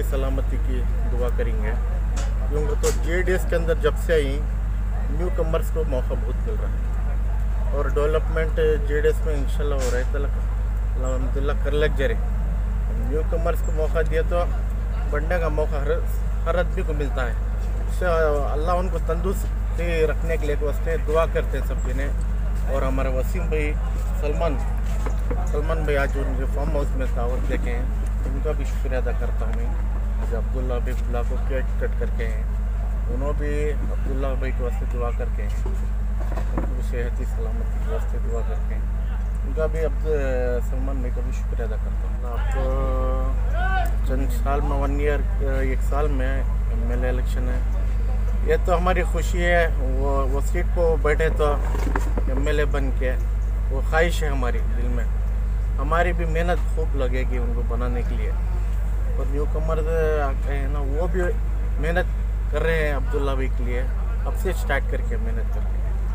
सलामती की दुआ करेंगे क्योंकि तो जे के अंदर जब से आई न्यू कमर्स को मौका बहुत मिल रहा है और डेवलपमेंट जे में इंशाल्लाह हो रहा है तलक अलहमदिल्ला कर लग जा रहे न्यू कमर्स को मौका दिया तो बढ़ने का मौका हर हर आदमी को मिलता है इससे अल्लाह उनको तंदुरुस्ती रखने के लिए वास्ते दुआ करते हैं सब जने और हमारे वसीम भाई सलमान सलमान भाई आज उनके फार्म हाउस में दावत देखे हैं उनका भी शुक्रिया अदा करता हूँ मैं आज अब्दुल्ला भाई बुला को केक कट करके हैं उन्होंने भी अब्दुल्ला भाई के वास्ते दुआ करके हैं उनको सेहती सलामती के वास्ते दुआ करके हैं उनका भी अब सलमान भाई का भी शुक्रिया अदा करता हूँ आप चंद साल में वन ईयर एक साल में एम एल इलेक्शन है ये तो हमारी खुशी है वो वो सीट को बैठे तो एम एल ए बन के वो ख्वाहिश है हमारी दिल में हमारी भी मेहनत खूब लगेगी उनको बनाने के लिए और न्यू कमर हैं ना वो भी मेहनत कर रहे हैं अब्दुल्ला भाई के लिए अब से स्टार्ट करके मेहनत करके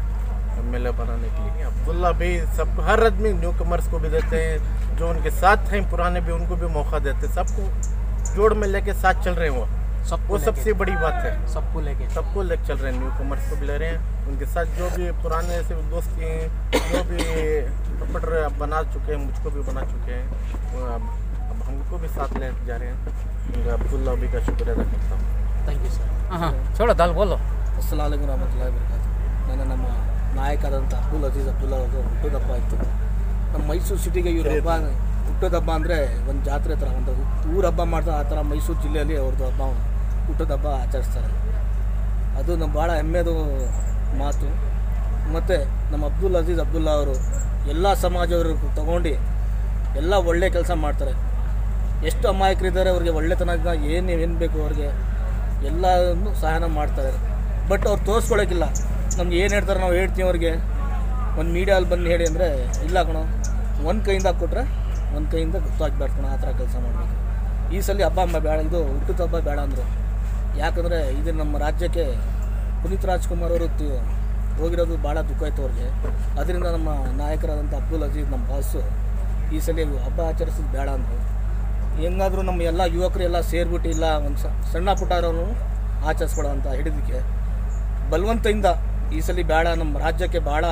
एम एल ए बनाने के लिए अब्दुल्ला भाई सब हर आदमी न्यू कमर्स को भी देते हैं जो उनके साथ हैं पुराने भी उनको भी मौका देते हैं सबको जोड़ में लेके साथ चल रहे हैं वो सबको वो लेके- सबसे बड़ी बात है सबको लेके सबको लेके चल रहे हैं न्यू कमर्स को भी ले रहे हैं उनके साथ जो भी पुराने से दोस्त हैं जो भी पकड़ रहे अब बना चुके हैं मुझको भी बना चुके हैं वो अब अब हमको भी साथ ले जा रहे हैं उनका अब्दुल्ला भी का शुक्र अदा करता हूँ ಥ್ಯಾಂಕ್ ಯು ಸರ್ ಹಾಂ ಹಾಂ ಚೋಳ ದಾಲ್ ಬೋಲೋ ಅಸ್ಸಲಾಮು ರಹಮತುಲ್ಲಾಹಿ ಬರ್ಕಾತು ನನ್ನ ನಮ್ಮ ನಾಯಕರಾದಂಥ ಅಬ್ದುಲ್ ಅಜೀಜ್ ಅಬ್ದುಲ್ಲಾ ಅವ್ರದ್ದು ಹುಟ್ಟುದಬ್ಬ ಇತ್ತು ನಮ್ಮ ಮೈಸೂರು ಸಿಟಿಗೆ ಇವ್ರ ಹಬ್ಬ ಹುಟ್ಟೋದಬ್ಬ ಅಂದರೆ ಒಂದು ಜಾತ್ರೆ ಥರ ಒಂದು ಊರ ಹಬ್ಬ ಮಾಡ್ತಾರೆ ಆ ಥರ ಮೈಸೂರು ಜಿಲ್ಲೆಯಲ್ಲಿ ಅವ್ರದ್ದು ಹಬ್ಬ ಹುಟ್ಟೋದಬ್ಬ ಆಚರಿಸ್ತಾರೆ ಅದು ನಮ್ಮ ಭಾಳ ಹೆಮ್ಮೆದು ಮಾತು ಮತ್ತು ನಮ್ಮ ಅಬ್ದುಲ್ ಅಜೀಜ್ ಅಬ್ದುಲ್ಲಾ ಅವರು ಎಲ್ಲ ಸಮಾಜವರು ತಗೊಂಡು ಎಲ್ಲ ಒಳ್ಳೆ ಕೆಲಸ ಮಾಡ್ತಾರೆ ಎಷ್ಟು ಅಮಾಯಕರಿದ್ದಾರೆ ಅವ್ರಿಗೆ ಒಳ್ಳೆತನದಿಂದ ಏನು ಏನು ಬೇಕು ಅವ್ರಿಗೆ ಎಲ್ಲನೂ ಸಹಾಯನ ಮಾಡ್ತಾರೆ ಬಟ್ ಅವ್ರು ತೋರಿಸ್ಕೊಳಕ್ಕಿಲ್ಲ ನಮ್ಗೆ ಏನು ಹೇಳ್ತಾರೆ ನಾವು ಹೇಳ್ತೀವಿ ಅವ್ರಿಗೆ ಒಂದು ಮೀಡಿಯಲ್ಲಿ ಬಂದು ಹೇಳಿ ಅಂದರೆ ಇಲ್ಲ ಕಣೋ ಒಂದು ಕೈಯಿಂದ ಕೊಟ್ಟರೆ ಒಂದು ಕೈಯಿಂದ ಗೊತ್ತಾಗ್ಬಾರ್ದು ಕಣೋ ಆ ಥರ ಕೆಲಸ ಮಾಡಬೇಕು ಈ ಸಲ ಹಬ್ಬ ಹಬ್ಬ ಬೇಡ ಇದು ಹುಟ್ಟದ ಹಬ್ಬ ಬೇಡ ಅಂದರು ಯಾಕಂದರೆ ಇದು ನಮ್ಮ ರಾಜ್ಯಕ್ಕೆ ಪುನೀತ್ ರಾಜ್ಕುಮಾರ್ ಅವರು ತಿ- ಹೋಗಿರೋದು ಭಾಳ ದುಃಖ ಆಯ್ತು ಅವ್ರಿಗೆ ಅದರಿಂದ ನಮ್ಮ ನಾಯಕರಾದಂಥ ಅಬ್ದುಲ್ ಅಜೀಜ್ ನಮ್ಮ ಬಾಸು ಈ ಸಲ ಹಬ್ಬ ಆಚರಿಸೋದು ಬೇಡ ಅಂದರು ಹೆಂಗಾದರೂ ನಮ್ಮ ಎಲ್ಲ ಯುವಕರು ಎಲ್ಲ ಸೇರಿಬಿಟ್ಟು ಇಲ್ಲ ಒಂದು ಸಣ್ಣ ಪುಟ್ಟರನ್ನು ಆಚರಿಸ್ಬೇಡ ಅಂತ ಹಿಡಿದಕ್ಕೆ ಬಲವಂತದಿಂದ ಈ ಸಲ ಬೇಡ ನಮ್ಮ ರಾಜ್ಯಕ್ಕೆ ಭಾಳ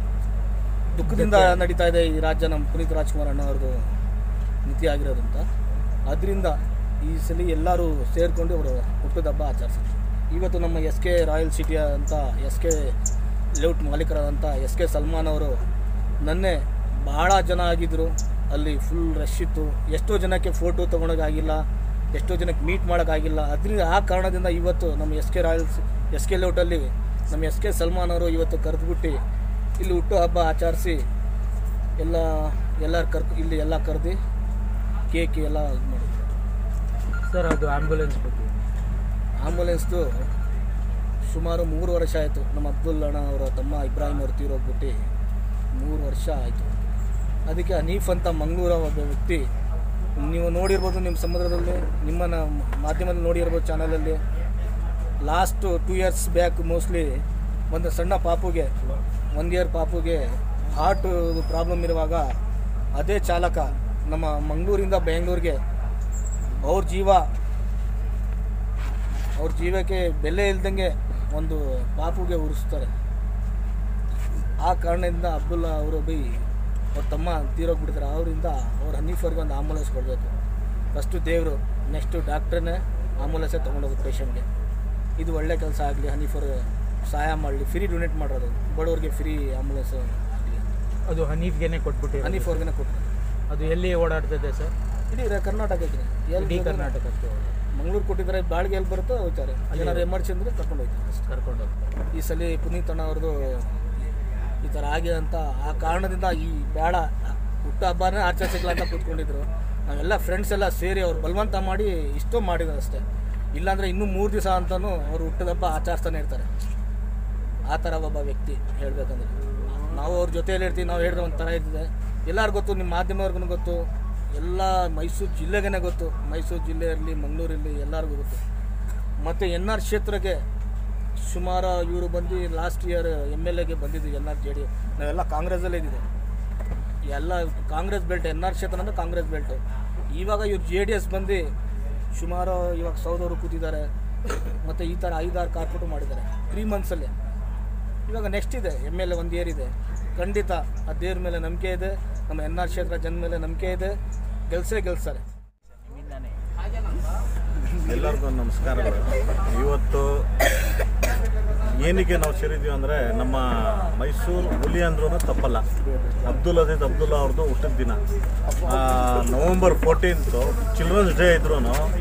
ದುಃಖದಿಂದ ನಡೀತಾ ಇದೆ ಈ ರಾಜ್ಯ ನಮ್ಮ ಪುನೀತ್ ರಾಜ್ಕುಮಾರ್ ಅಣ್ಣ ಅವ್ರದ್ದು ನೀತಿ ಆಗಿರೋದಂತ ಅದರಿಂದ ಈ ಸಲ ಎಲ್ಲರೂ ಸೇರಿಕೊಂಡು ಅವರು ಹುಟ್ಟದ ಹಬ್ಬ ಆಚರಿಸಿದ್ರು ಇವತ್ತು ನಮ್ಮ ಎಸ್ ಕೆ ರಾಯಲ್ ಸಿಟಿ ಅಂತ ಎಸ್ ಕೆ ಲೇಔಟ್ ಮಾಲೀಕರಾದಂಥ ಎಸ್ ಕೆ ಸಲ್ಮಾನ್ ಅವರು ನನ್ನೆ ಭಾಳ ಜನ ಆಗಿದ್ದರು ಅಲ್ಲಿ ಫುಲ್ ರಶ್ ಇತ್ತು ಎಷ್ಟೋ ಜನಕ್ಕೆ ಫೋಟೋ ತೊಗೊಳೋಕ್ಕಾಗಿಲ್ಲ ಎಷ್ಟೋ ಜನಕ್ಕೆ ಮೀಟ್ ಮಾಡೋಕ್ಕಾಗಿಲ್ಲ ಅದರಿಂದ ಆ ಕಾರಣದಿಂದ ಇವತ್ತು ನಮ್ಮ S K royals S K ಲೇಔಟಲ್ಲಿ ನಮ್ಮ ಎಸ್ ಕೆ ಸಲ್ಮಾನ್ ಅವರು ಇವತ್ತು ಕರೆದುಬಿಟ್ಟು ಇಲ್ಲಿ ಹುಟ್ಟು ಹಬ್ಬ ಆಚರಿಸಿ ಎಲ್ಲ ಎಲ್ಲರೂ ಕರ್ ಇಲ್ಲಿ ಎಲ್ಲ ಕರೆದು ಕೇಕ್ ಎಲ್ಲ ಇದು ಮಾಡಿದ್ರು ಸರ್ ಅದು ಆ್ಯಂಬುಲೆನ್ಸ್ ಬಗ್ಗೆ ಆಂಬುಲೆನ್ಸ್ದು ಸುಮಾರು ಮೂರು ವರ್ಷ ಆಯಿತು ನಮ್ಮ ಅಬ್ದುಲ್ ಅಣ್ಣ ಅವರ ತಮ್ಮ ಇಬ್ರಾಹಿಂ ಅವ್ರು ತೀರೋಗ್ಬಿಟ್ಟು ಮೂರು ವರ್ಷ ಆಯಿತು ಅದಕ್ಕೆ ಹನೀಫ್ ಅಂತ ಮಂಗಳೂರ ಒಬ್ಬ ವ್ಯಕ್ತಿ ನೀವು ನೋಡಿರ್ಬೋದು ನಿಮ್ಮ ಸಮುದ್ರದಲ್ಲಿ ನಿಮ್ಮನ್ನ ಮಾಧ್ಯಮದಲ್ಲಿ ನೋಡಿರ್ಬೋದು ಚಾನಲಲ್ಲಿ last two years back mostly ಒಂದು ಸಣ್ಣ ಪಾಪುಗೆ ಒನ್ ಇಯರ್ ಪಾಪುಗೆ ಹಾರ್ಟ್ ಪ್ರಾಬ್ಲಮ್ ಇರುವಾಗ ಅದೇ ಚಾಲಕ ನಮ್ಮ ಮಂಗಳೂರಿಂದ ಬೆಂಗಳೂರಿಗೆ ಅವ್ರ ಜೀವ ಅವ್ರ ಜೀವಕ್ಕೆ ಬೆಲೆ ಇಲ್ದಂಗೆ ಒಂದು ಪಾಪುಗೆ ಉರಿಸ್ತಾರೆ ಆ ಕಾರಣದಿಂದ ಅಬ್ದುಲ್ಲಾ ಅವರು ಬೈ ಅವ್ರ ತಮ್ಮ ತೀರೋಗ್ಬಿಡ್ತಾರೆ ಅವರಿಂದ ಅವ್ರ ಹನೀಫರ್ಗೆ ಒಂದು ಆಂಬುಲೆನ್ಸ್ ಕೊಡಬೇಕು ಫಸ್ಟು ದೇವರು ನೆಕ್ಸ್ಟು ಡಾಕ್ಟ್ರನ್ನೇ ಆಂಬುಲೆನ್ಸೇ ತೊಗೊಂಡೋಗೋದು ಪೇಷಂಟ್ಗೆ ಇದು ಒಳ್ಳೆ ಕೆಲಸ ಆಗಲಿ ಹನೀಫರ್ ಸಹಾಯ ಮಾಡಲಿ ಫ್ರೀ ಡೊನೇಟ್ ಮಾಡೋದು ಬಡವ್ರಿಗೆ ಫ್ರೀ ಆಂಬುಲೆನ್ಸ್ ಆಗಲಿ ಅದು ಹನೀಫ್ಗೆನೆ ಕೊಟ್ಬಿಟ್ಟಿರೋ ಹನೀಫ್ ಅವ್ರಿಗೇ ಕೊಟ್ಟರು ಅದು ಎಲ್ಲಿ ಓಡಾಡ್ತಿದೆ ಸರ್ ಇಡೀ ರ- ಕರ್ನಾಟಕಕ್ಕೆ ಎಲ್ಲಿ ಇಡೀ ಕರ್ನಾಟಕಕ್ಕೆ ಮಂಗಳೂರು ಕೊಟ್ಟಿದ್ದಾರೆ ಬಾಳಿಗೆ ಎಲ್ಲಿ ಬರುತ್ತೋ ಹೋಗ್ತಾರೆ ಏನಾದ್ರು ಎಮರ್ಜೆನ್ಸಿ ಅಂದರೆ ಕರ್ಕೊಂಡು ಹೋಗ್ತಾರೆ ಅಷ್ಟೇ ಕರ್ಕೊಂಡು ಹೋಗ್ತಾರೆ ಈ ಸಲ ಪುನೀತ್ ಅಣ್ಣ ಅವ್ರದ್ದು ಈ ಥರ ಆಗಿದೆ ಅಂತ ಆ ಕಾರಣದಿಂದ ಈ ಬೇಡ ಹುಟ್ಟು ಹಬ್ಬನೇ ಆಚರಿಸಿಲ್ಲ ಅಂತ ಕೂತ್ಕೊಂಡಿದ್ರು ನಾವೆಲ್ಲ ಫ್ರೆಂಡ್ಸ್ ಎಲ್ಲ ಸೇರಿ ಅವ್ರು ಬಲವಂತ ಮಾಡಿ ಇಷ್ಟೋ ಮಾಡಿದ್ರು ಅಷ್ಟೇ ಇಲ್ಲಾಂದರೆ ಇನ್ನೂ ಮೂರು ದಿವಸ ಅಂತಲೂ ಅವ್ರು ಹುಟ್ಟದ ಹಬ್ಬ ಆಚರಿಸ್ತಾನೆ ಇರ್ತಾರೆ ಆ ಥರ ಒಬ್ಬ ವ್ಯಕ್ತಿ ಹೇಳಬೇಕಂದ್ರೆ ನಾವು ಅವ್ರ ಜೊತೆಯಲ್ಲಿ ಇರ್ತೀವಿ ನಾವು ಹೇಳಿದ್ರೆ ಒಂಥರ ಇದ್ದಿದೆ ಎಲ್ಲರಿಗೂ ಗೊತ್ತು ನಿಮ್ಮ ಮಾಧ್ಯಮವ್ರಿಗೂ ಗೊತ್ತು ಎಲ್ಲ ಮೈಸೂರು ಜಿಲ್ಲೆಗೇ ಗೊತ್ತು ಮೈಸೂರು ಜಿಲ್ಲೆ ಇರಲಿ ಮಂಗಳೂರಿರಲಿ ಎಲ್ಲರಿಗೂ ಗೊತ್ತು ಮತ್ತು ಎನ್ ಆರ್ ಕ್ಷೇತ್ರಕ್ಕೆ ಸುಮಾರು ಇವರು ಬಂದು ಲಾಸ್ಟ್ ಇಯರ್ ಎಮ್ ಎಲ್ ಎಗೆ ಬಂದಿದ್ದು ಎನ್ ಆರ್ ಜೆ ಡಿ ನಾವೆಲ್ಲ ಕಾಂಗ್ರೆಸ್ಸಲ್ಲೇ ಇದ್ದಿದ್ದು ಎಲ್ಲ ಕಾಂಗ್ರೆಸ್ ಬೆಲ್ಟ್ ಎನ್ ಆರ್ ಕ್ಷೇತ್ರ ಅಂದರೆ ಕಾಂಗ್ರೆಸ್ ಬೆಲ್ಟು ಇವಾಗ ಇವ್ರು ಜೆ ಡಿ ಎಸ್ ಬಂದು ಸುಮಾರು ಇವಾಗ ಸೌದವರು ಕೂತಿದ್ದಾರೆ ಮತ್ತು ಈ ಥರ ಐದಾರು ಕಾರ್ಪೊರೇಟ್ ಮಾಡಿದ್ದಾರೆ ತ್ರೀ ಮಂತ್ಸಲ್ಲೇ ಇವಾಗ ನೆಕ್ಸ್ಟ್ ಇದೆ ಎಮ್ ಎಲ್ ಎ ಒಂದು ಏರ್ ಇದೆ ಖಂಡಿತ ಆ ದೇವ್ರ ಮೇಲೆ ನಂಬಿಕೆ ಇದೆ ನಮ್ಮ ಎನ್ ಆರ್ ಕ್ಷೇತ್ರ ಜನ ಮೇಲೆ ನಂಬಿಕೆ ಇದೆ ಗೆಲ್ಸೇ ಗೆಲ್ಸ್ತಾರೆ ಎಲ್ಲರಿಗೂ ನಮಸ್ಕಾರಗಳು ಇವತ್ತು ಏನಕ್ಕೆ ನಾವು ಸೇರಿದ್ದೀವಿ ಅಂದರೆ ನಮ್ಮ ಮೈಸೂರು ಹುಲಿ ಅಂದ್ರೂ ತಪ್ಪಲ್ಲ ಅಬ್ದುಲ್ ಅಜೀಜ್ ಅಬ್ದುಲ್ಲಾ ಅವ್ರದ್ದು ಹುಟ್ಟಿದ ದಿನ ಆ, ನವಂಬರ್ ಫೋರ್ಟೀನ್ತು ಚಿಲ್ಡ್ರನ್ಸ್ ಡೇ ಇದ್ರೂ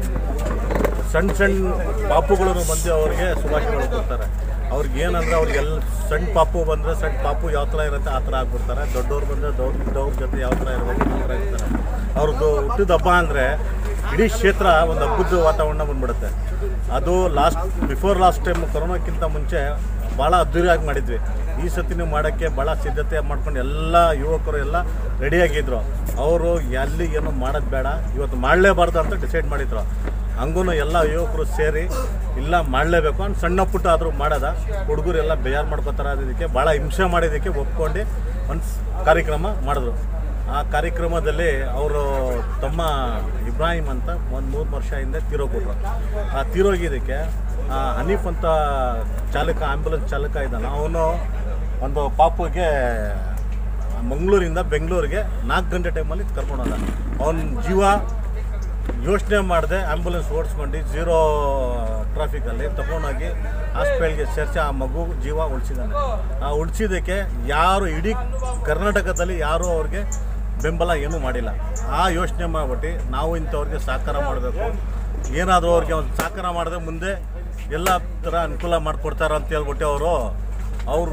ಸಣ್ಣ ಸಣ್ಣ ಪಾಪುಗಳನ್ನು ಬಂದು ಅವ್ರಿಗೆ ಶುಭಾಶಯಗಳು ಕೊಡ್ತಾರೆ ಅವ್ರಿಗೆ ಏನಂದ್ರೆ ಅವ್ರಿಗೆ ಎಲ್ಲ ಸಣ್ಣ ಪಾಪು ಬಂದರೆ ಸಣ್ಣ ಪಾಪು ಯಾವ ಥರ ಇರುತ್ತೆ ಆ ಥರ ಆಗ್ಬಿಡ್ತಾರೆ ದೊಡ್ಡವ್ರು ಬಂದರೆ ದೊಡ್ಡವ್ರ ಜೊತೆ ಯಾವ ಥರ ಇರಬೇಕು ಆ ಥರ ಇರ್ತಾರೆ ಅವ್ರದ್ದು ಹುಟ್ಟಿದ ಹಬ್ಬ ಅಂದರೆ ಇಡೀ ಕ್ಷೇತ್ರ ಒಂದು ಹಬ್ಬದ ವಾತಾವರಣ ಬಂದ್ಬಿಡುತ್ತೆ ಅದು ಲಾಸ್ಟ್ ಬಿಫೋರ್ ಲಾಸ್ಟ್ ಟೈಮ್ ಕೊರೋನಾಕ್ಕಿಂತ ಮುಂಚೆ ಭಾಳ ಅದ್ದೂರಿಯಾಗಿ ಮಾಡಿದ್ವಿ ಈ ಸತಿನೂ ಮಾಡೋಕ್ಕೆ ಭಾಳ ಸಿದ್ಧತೆ ಮಾಡ್ಕೊಂಡು ಎಲ್ಲ ಯುವಕರು ಎಲ್ಲ ರೆಡಿಯಾಗಿದ್ರು ಅವರು ಎಲ್ಲಿ ಏನು ಮಾಡೋದು ಬೇಡ ಇವತ್ತು ಮಾಡಲೇಬಾರ್ದು ಅಂತ ಡಿಸೈಡ್ ಮಾಡಿದ್ರು ಹಂಗೂ ಎಲ್ಲ ಯುವಕರು ಸೇರಿ ಇಲ್ಲ ಮಾಡಲೇಬೇಕು ಅಂತ ಸಣ್ಣ ಪುಟ್ಟ ಆದರೂ ಮಾಡೋದ ಹುಡುಗರು ಎಲ್ಲ ಬೇಜಾರು ಮಾಡ್ಕೋತಾರೆ ಅದಕ್ಕೆ ಭಾಳ ಹಿಂಸೆ ಮಾಡಿದ್ದಕ್ಕೆ ಒಪ್ಕೊಂಡು ಒಂದು ಕಾರ್ಯಕ್ರಮ ಮಾಡಿದ್ರು ಆ ಕಾರ್ಯಕ್ರಮದಲ್ಲಿ ಅವರು ತಮ್ಮ ಇಬ್ರಾಹಿಂ ಅಂತ ಒಂದು ಮೂರು ವರ್ಷ ಹಿಂದೆ ತೀರೋಗ್ಬಿಟ್ರು ಆ ತೀರೋಗಿದ್ದಕ್ಕೆ ಆ ಹನೀಫ್ ಅಂತ ಚಾಲಕ ಆ್ಯಂಬುಲೆನ್ಸ್ ಚಾಲಕ ಇದ್ದಾನೆ ಅವನು ಒಂದು ಪಾಪುಗೆ ಮಂಗಳೂರಿಂದ ಬೆಂಗಳೂರಿಗೆ ನಾಲ್ಕು ಗಂಟೆ ಟೈಮಲ್ಲಿ ಕರ್ಕೊಂಡೋದ ಅವನ ಜೀವ ಯೋಚನೆ ಮಾಡದೆ ಆ್ಯಂಬುಲೆನ್ಸ್ ಓಡಿಸ್ಕೊಂಡು ಝೀರೋ ಟ್ರಾಫಿಕಲ್ಲಿ ತಗೊಂಡೋಗಿ ಹಾಸ್ಪಿಟಲ್ಗೆ ಸೇರಿಸಿ ಆ ಮಗು ಜೀವ ಉಳಿಸಿದ್ದಾನೆ ಆ ಉಳಿಸಿದ್ದಕ್ಕೆ ಯಾರು ಇಡೀ ಕರ್ನಾಟಕದಲ್ಲಿ ಯಾರೂ ಅವ್ರಿಗೆ ಬೆಂಬಲ ಏನೂ ಮಾಡಿಲ್ಲ ಆ ಯೋಚನೆ ಮಾಡ್ಬಿಟ್ಟು ನಾವು ಇಂಥವ್ರಿಗೆ ಸಹಕಾರ ಮಾಡಬೇಕು ಏನಾದರೂ ಅವ್ರಿಗೆ ಒಂದು ಸಹಕಾರ ಮಾಡಿದ್ರೆ ಮುಂದೆ ಎಲ್ಲ ಥರ ಅನುಕೂಲ ಮಾಡಿಕೊಡ್ತಾರೆ ಅಂತ ಹೇಳ್ಬಿಟ್ಟು ಅವರು ಅವ್ರ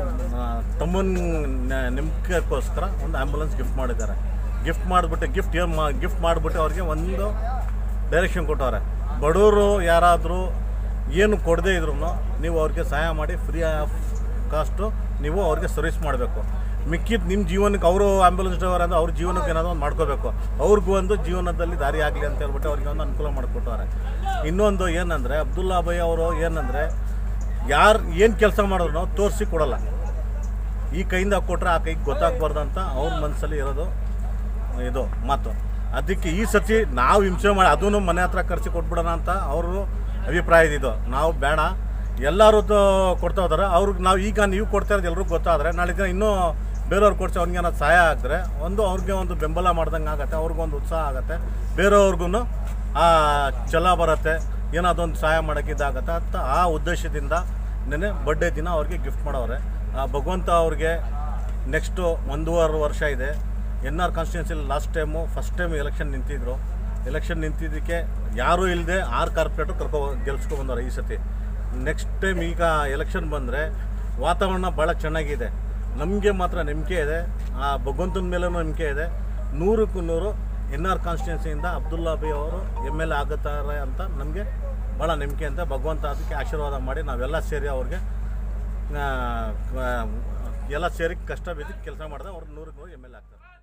ತಮ್ಮನ ನಂಬಿಕೆಗೋಸ್ಕರ ಒಂದು ಆ್ಯಂಬುಲೆನ್ಸ್ ಗಿಫ್ಟ್ ಮಾಡಿದ್ದಾರೆ ಗಿಫ್ಟ್ ಮಾಡಿಬಿಟ್ಟು ಗಿಫ್ಟ್ ಏನು ಮಾ ಗಿಫ್ಟ್ ಮಾಡಿಬಿಟ್ಟು ಅವ್ರಿಗೆ ಒಂದು ಡೈರೆಕ್ಷನ್ ಕೊಟ್ಟವ್ರೆ ಬಡವರು ಯಾರಾದರೂ ಏನು ಕೊಡದೇ ಇದ್ರು ನೀವು ಅವ್ರಿಗೆ ಸಹಾಯ ಮಾಡಿ ಫ್ರೀ ಆಫ್ ಕಾಸ್ಟು ನೀವು ಅವ್ರಿಗೆ ಸರ್ವಿಸ್ ಮಾಡಬೇಕು ಮಿಕ್ಕಿದ ನಿಮ್ಮ ಜೀವನಕ್ಕೆ ಅವರು ಆ್ಯಂಬುಲೆನ್ಸ್ ಡ್ರೈವರ್ ಅಂದರೆ ಅವ್ರ ಜೀವನಕ್ಕೆ ಏನಾದರೂ ಒಂದು ಮಾಡ್ಕೋಬೇಕು ಅವ್ರಿಗೂ ಒಂದು ಜೀವನದಲ್ಲಿ ದಾರಿ ಆಗಲಿ ಅಂತ ಹೇಳ್ಬಿಟ್ಟು ಅವ್ರಿಗೆ ಒಂದು ಅನುಕೂಲ ಮಾಡಿಕೊಟ್ಟವ್ರೆ ಇನ್ನೊಂದು ಏನಂದರೆ ಅಬ್ದುಲ್ಲಾ ಭೈ ಅವರು ಏನಂದರೆ ಯಾರು ಏನು ಕೆಲಸ ಮಾಡಿದ್ರು ನಾವು ತೋರಿಸಿ ಕೊಡಲ್ಲ ಈ ಕೈಯಿಂದ ಕೊಟ್ಟರೆ ಆ ಕೈಗೆ ಗೊತ್ತಾಗ್ಬಾರ್ದು ಅಂತ ಅವ್ರ ಮನಸ್ಸಲ್ಲಿ ಇರೋದು ಇದು ಮಾತು ಅದಕ್ಕೆ ಈ ಸತಿ ನಾವು ಹಿಂಸೆ ಮಾಡಿ ಅದನ್ನು ಮನೆ ಹತ್ರ ಖರ್ಚು ಕೊಟ್ಬಿಡೋಣ ಅಂತ ಅವರು ಅಭಿಪ್ರಾಯ ಇದ್ದಿದ್ದು ನಾವು ಬೇಡ ಎಲ್ಲರೂ ಕೊಡ್ತಾ ಹೋದಾರೆ ಅವ್ರಿಗೆ ನಾವು ಈಗ ನೀವು ಕೊಡ್ತಾ ಇರೋದು ಎಲ್ರಿಗೂ ಗೊತ್ತಾದರೆ ನಾಳೆ ದಿನ ಇನ್ನೂ ಬೇರೆಯವ್ರು ಕೊಡ್ಸಿ ಅವ್ರಿಗೆ ಏನಾದ್ರು ಸಹಾಯ ಆಗಿದ್ರೆ ಒಂದು ಅವ್ರಿಗೆ ಒಂದು ಬೆಂಬಲ ಮಾಡ್ದಂಗೆ ಆಗುತ್ತೆ ಅವ್ರಿಗೊಂದು ಉತ್ಸಾಹ ಆಗುತ್ತೆ ಬೇರೆಯವ್ರಿಗೂ ಆ ಛಲ ಬರುತ್ತೆ ಏನಾದ್ರು ಒಂದು ಸಹಾಯ ಮಾಡೋಕ್ಕೆ ಇದಾಗತ್ತೆ ಅಂತ ಆ ಉದ್ದೇಶದಿಂದ ನೆನೆ ಬರ್ಡೇ ದಿನ ಅವ್ರಿಗೆ ಗಿಫ್ಟ್ ಮಾಡವ್ರೆ ಆ ಭಗವಂತ ಅವ್ರಿಗೆ ನೆಕ್ಸ್ಟು ಒಂದೂವರೆ ವರ್ಷ ಇದೆ ಎನ್ ಆರ್ ಕಾನ್ಸ್ಟಿಟ್ಯೂನ್ಸಿಲಿ last time first time election ನಿಂತಿದ್ರು ಎಲೆಕ್ಷನ್ ನಿಂತಿದ್ದಕ್ಕೆ ಯಾರೂ ಇಲ್ಲದೆ ಆರು ಕಾರ್ಪೊರೇಟರ್ ಕರ್ಕೊ ಗೆಲ್ಸ್ಕೊ ಬಂದವ್ರೆ ಈ ಸತಿ ನೆಕ್ಸ್ಟ್ ಟೈಮ್ ಈಗ ಎಲೆಕ್ಷನ್ ಬಂದರೆ ವಾತಾವರಣ ಭಾಳ ಚೆನ್ನಾಗಿದೆ ನಮಗೆ ಮಾತ್ರ ನಂಬಿಕೆ ಇದೆ ಆ ಭಗವಂತನ ಮೇಲೂ ನಂಬಿಕೆ ಇದೆ ನೂರಕ್ಕೂ ನೂರು ಎನ್ ಆರ್ ಕಾನ್ಸ್ಟಿಟ್ಯೂನ್ಸಿಯಿಂದ ಅಬ್ದುಲ್ಲಾ ಬಿ ಅವರು ಎಮ್ ಎಲ್ ಎ ಆಗುತ್ತಾರೆ ಅಂತ ನಮಗೆ ಭಾಳ ನಂಬಿಕೆ ಅಂತ ಭಗವಂತ ಅದಕ್ಕೆ ಆಶೀರ್ವಾದ ಮಾಡಿ ನಾವೆಲ್ಲ ಸೇರಿ ಅವ್ರಿಗೆ ಆ, ಆ, ಎಲ್ಲ ಸೇರಿ ಕಷ್ಟ ಬಿದ್ದು ಕೆಲಸ ಮಾಡಿದ್ರೆ ಅವ್ರು ನೂರಕ್ಕೆ ನೂರು ಎಮ್ ಎಲ್ ಎ ಆಗ್ತಾರೆ